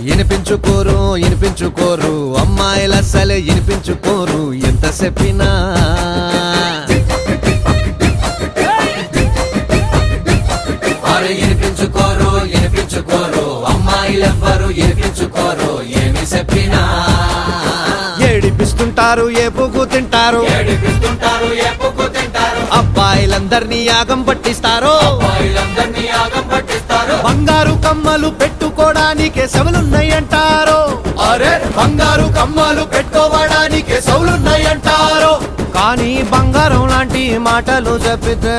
వినిపించుకోరు వినిపించుకోరు అమ్మాయిలు అస్సలే వినిపించుకోరు ఎంత చెప్పినా అరే వినిపించుకోరు వినిపించుకోరు అమ్మాయిలెవ్వరు వినిపించుకోరు ఏమి చెప్పినా ఏడిపిస్తుంటారు ఏపుకు తింటారు ఏడిపిస్తుంటారు ఎప్పుకు తింటారు అబ్బాయిలందరినీ యాగం పట్టిస్తారు అబ్బాయిలందరినీ యాగం పట్టిస్తారు బంగారు కమ్మలు పెట్టుకోవడానికి సెవలున్నాయంటారు అరే బంగారు కమ్మలు పెట్టుకోవడానికి సెవలున్నాయంటారు కానీ బంగారం లాంటి మాటలు చెప్పితే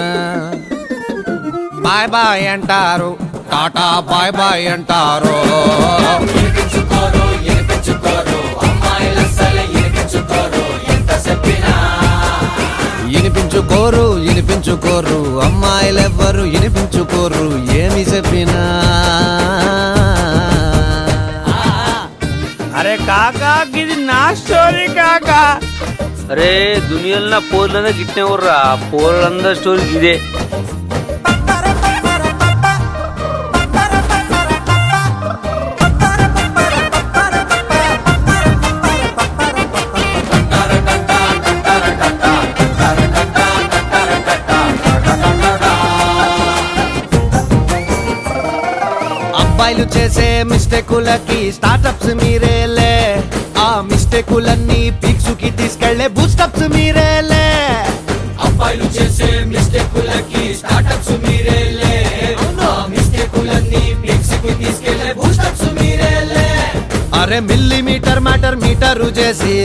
బాయ్ బాయ్ అంటారు టాటా బాయ్ బాయ్ అంటారు వినిపించుకోరు వినిపించుకోరు అమ్మాయిలు అస్సలు వినిపించుకోరు ఎంత చెప్పినా వినిపించుకోరు వినిపించుకోరు అమ్మాయిలెవ్వరు వినిపించుకోరు ఏమి చెప్పినా అరే కాకా ఇది నా స్టోరీ కాకా అరే దునియాలో నా పోర్లందరూ గిట్నే ఉర్రా పోర్లందరి స్టోరీ ఇదే అబ్బాయిలు చేసే మిస్టేకులకి స్టార్టప్స్ మీరేలే ఆ మిస్టేకులన్నీ పీక్స్ కి తీసుకెళ్లే బూస్టప్స్ మీరేలే అబ్బాయిలు చేసే మిస్టేకులకి స్టార్టప్స్ మీరేలే ఆ మిస్టేకులన్నీ ఫ్లెక్స్ కి తీసుకెళ్లే బూస్టప్స్ మీరేలే అరే మిల్లీమీటర్ మ్యాటర్ మీటరు చేసి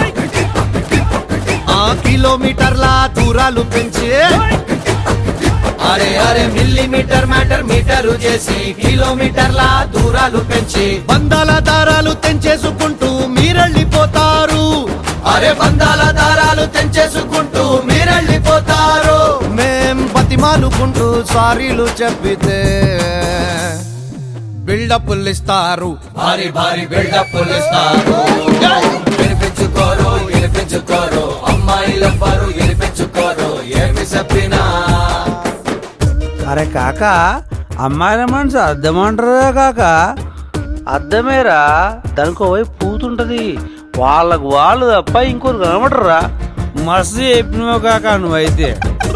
ఆ కిలోమీటర్ల దూరాలు పెంచి అరే అరే మిల్లీమీటర్ మ్యాటర్ మీటరు చేసి కిలోమీటర్ల దూరాలు పెంచి బంధాల దారాలు తెంచేసుకుంటూ మీరెళ్ళిపోతారు అరే బంధాల దారాలు తెంచేసుకుంటూ మీరెళ్ళిపోతారు మేం బతిమాలుకుంటూ సారీలు చెప్పితే బిల్డప్లు ఇస్తారు భారీ భారీ బిల్డప్లు ఇస్తారు వినిపించుకోరు వినిపించుకోరు అమ్మాయిలెవ్వరు వినిపించుకోరు ఏమి చెప్పినా అరే కాక అమ్మాయిల మనసు అర్థమంటారా కాక అర్థమేరా దానికి వైపు పూతుంటది వాళ్ళకు వాళ్ళు తప్ప ఇంకోరు కనబడరా మస్తు చెప్పినావు కాక నువ్వైతే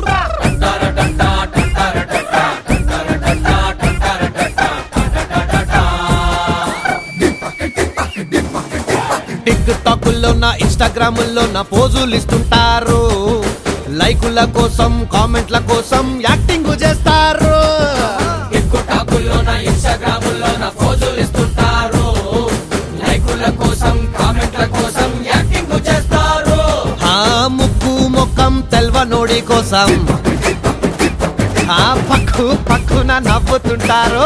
టిక్ టాకుల్లో నా ఇన్స్టాగ్రాముల్లో నా పోజులు ఇస్తుంటారు లైకుల కోసం కామెంట్ల కోసం యాక్టింగ్ చేస్తారు టిక్టాకుల్లోన ఇన్స్టాగ్రాముల్లోన పోజులు ఇస్తుంటారు లైకుల కోసం కామెంట్ల కోసం యాక్టింగ్ చేస్తారు ఆ ముక్కు ముఖం తెల్వనోడి కోసం ఆ పక్కు పక్కున నవ్వుతుంటారు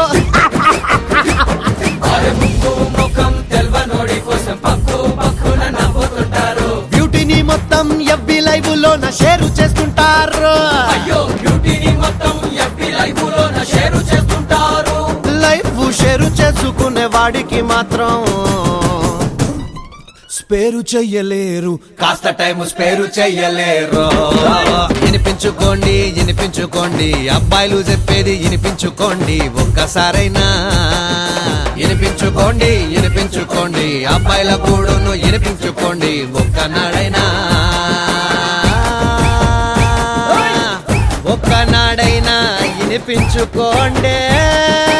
వారి ముక్కు ముఖం తెల్వనోడి కోసం పక్కు పక్కున నవ్వుతుంటారు బ్యూటీని మొత్తం ఎవ్వి లైవ్ లో నా షేర్ చేస్తుంటారు అయ్యో బ్యూటీని మొత్తం ఎఫ్బి లైవ్ లోన షేర్ చేస్తుంటారు లైఫ్ షేరు చేసుకునే వాడికి మాత్రం స్పేరు చెయ్యలేరు కాస్త టైం స్పేరు చెయ్యలేరు వినిపించుకోండి వినిపించుకోండి అబ్బాయిలు చెప్పేది వినిపించుకోండి ఒక్కసారైనా వినిపించుకోండి వినిపించుకోండి అబ్బాయిల కూడును వినిపించుకోండి ఒక్కనాడైనా ఒక్కనాడైనా వినిపించుకోండి